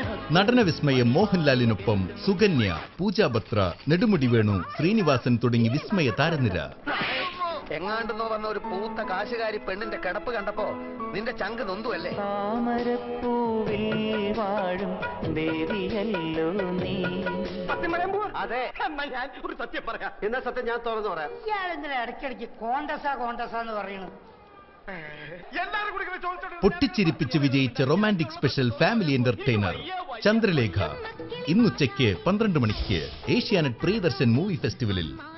നടന വിസ്മയം മോഹൻലാലിനൊപ്പം സുകന്യ പൂജ ബത്ര നെടുമുടി വേണു ശ്രീനിവാസൻ തുടങ്ങി വിസ്മയ താരനിര എങ്ങാണ്ടെന്നോ വന്ന ഒരു പൂത്ത കാശുകാരി പെണ്ണിന്റെ കിടപ്പ് കണ്ടപ്പോ നിന്റെ ചങ്ക് നൊന്തുവല്ലേ താമരപ്പൂവിൽ വാഴും ദേവിയല്ലോ നീ അതെ എന്നാ ഞാൻ ഒരു സത്യം പറയാം എന്നാ സത്യം ഞാൻ തുറന്നു പറയാം ഇയാളെന്തിനാ ഇടയ്ക്കിടയ്ക്ക് കോണ്ടസ കോണ്ടസ എന്ന് പറയുന്നത് എല്ലാരും കൂടി ഇങ്ങനെ ചോദിച്ചോണ്ട് പൊട്ടിച്ചിരിപ്പിച്ച് വിജയിച്ച romantic special family entertainer Chandralekha ഇന്നുച്ചയ്ക്ക് പന്ത്രണ്ട് മണിക്ക് ഏഷ്യാനെറ്റ് പ്രിയദർശൻ മൂവി ഫെസ്റ്റിവലിൽ